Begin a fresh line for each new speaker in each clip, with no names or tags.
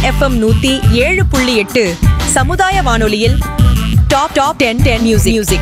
FM நூத்தி ஏழு புள்ளி எட்டு சமுதாய வானொலியில் top top ten ten music music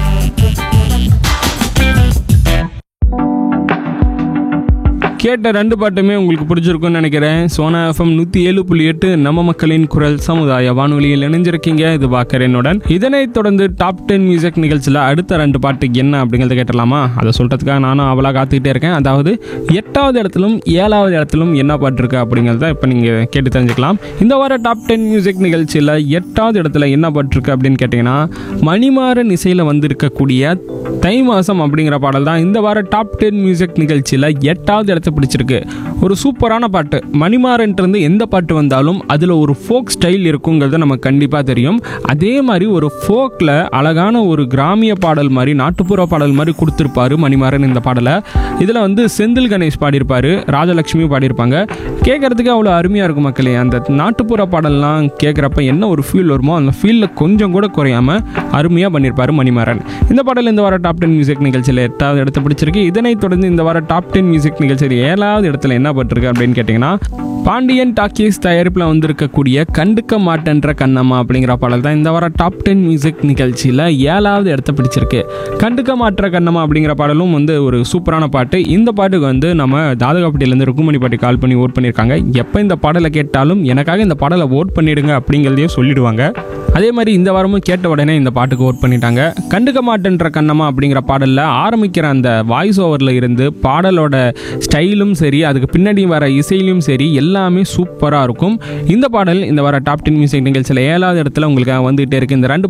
கேட்ட ரெண்டு பாட்டுமே உங்களுக்கு பிடிச்சிருக்கும்னு நினைக்கிறேன் சோனா எஃப்எம் நூற்றி ஏழு புள்ளி எட்டு நம்ம மக்களின் குரல் சமுதாய வானொலியில் இணைஞ்சிருக்கீங்க இது பாக்கரனுடன் இதனைத் தொடர்ந்து டாப் டென் மியூசிக் நிகழ்ச்சியில் அடுத்த ரெண்டு பாட்டு என்ன அப்படிங்கிறத கேட்டலாமா அதை சொல்கிறதுக்காக நானும் அவளாக காத்துக்கிட்டே இருக்கேன் அதாவது எட்டாவது இடத்திலும் ஏழாவது இடத்திலும் என்ன பாட்டு இருக்கு அப்படிங்கிறத இப்போ நீங்கள் கேட்டு தெரிஞ்சுக்கலாம் இந்த வார டாப் டென் மியூசிக் நிகழ்ச்சியில் எட்டாவது இடத்துல என்ன பாட்டு இருக்கு அப்படின்னு கேட்டிங்கன்னா மணிமாறன் இசையில் வந்திருக்கக்கூடிய தை மாதம் அப்படிங்கிற பாடல் தான் இந்த வார டாப் டென் மியூசிக் நிகழ்ச்சியில் எட்டாவது இடத்த பிடிச்சிருக்கு ஒரு சூப்பரான பாட்டு மணிமாறன்ட்டு எந்த பாட்டு வந்தாலும் அதில் ஒரு ஃபோக் ஸ்டைல் இருக்குங்கிறது நமக்கு கண்டிப்பாக தெரியும் அதே மாதிரி ஒரு ஃபோக்கில் அழகான ஒரு கிராமிய பாடல் மாதிரி நாட்டுப்புற பாடல் மாதிரி கொடுத்துருப்பாரு மணிமாறன் இந்த பாடலை இதில் வந்து செந்தில் கணேஷ் பாடியிருப்பாரு ராஜலட்சுமி பாடியிருப்பாங்க கேட்குறதுக்கு அவ்வளோ அருமையாக இருக்கும் மக்களே அந்த நாட்டுப்புற பாடல்லாம் கேட்குறப்ப என்ன ஒரு ஃபீல் வருமோ அந்த ஃபீலில் கொஞ்சம் கூட குறையாமல் அருமையாக பண்ணியிருப்பாரு மணிமாறன் இந்த பாடல் இந்த வார டாப் டென் மியூசிக் நிகழ்ச்சியில் எட்டாவது இடத்த பிடிச்சிருக்கு இதனைத் தொடர்ந்து இந்த வார டாப் டென் மியூசிக் நிகழ்ச்சியில் ஏழாவது இடத்துல என்ன பட்டிருக்கு அப்படின்னு கேட்டிங்கன்னா பாண்டியன் டாக்கீஸ் தயாரிப்பில் வந்திருக்கக்கூடிய கண்டுக்க மாட்டேன்ற கண்ணம்மா அப்படிங்கிற பாடல் தான் இந்த வார டாப் டென் மியூசிக் நிகழ்ச்சியில் ஏழாவது இடத்த பிடிச்சிருக்கு கண்டுக்க மாற்ற கண்ணம்மா அப்படிங்கிற பாடலும் வந்து ஒரு சூப்பரான பாட்டு இந்த பாட்டுக்கு வந்து நம்ம தாதகாப்பட்டியிலேருந்து ருக்குமணி பாட்டி கால் பண்ணி ஓட் பண்ணியிருக்காங்க எப்போ இந்த பாடலை கேட்டாலும் எனக்காக இந்த பாடலை ஓட் பண்ணிடுங்க அப்படிங்கிறதையும் சொல்லிடுவாங்க அதே மாதிரி இந்த வாரமும் கேட்ட உடனே இந்த பாட்டுக்கு ஓட் பண்ணிட்டாங்க கண்டுக்க மாட்டேன்ற கண்ணம்மா அப்படிங்கிற பாடலில் ஆரம்பிக்கிற அந்த வாய்ஸ் ஓவரில் இருந்து பாடலோட ஸ்டைலும் சரி அதுக்கு பின்னாடி வர இசையிலும் சரி எல்லாமே சூப்பராக இருக்கும் இந்த பாடல் இந்த வார டாப் டென் மியூசிக் நிகழ்ச்சியில் ஏழாவது இடத்துல உங்களுக்கு வந்துகிட்டே இருக்கு இந்த ரெண்டு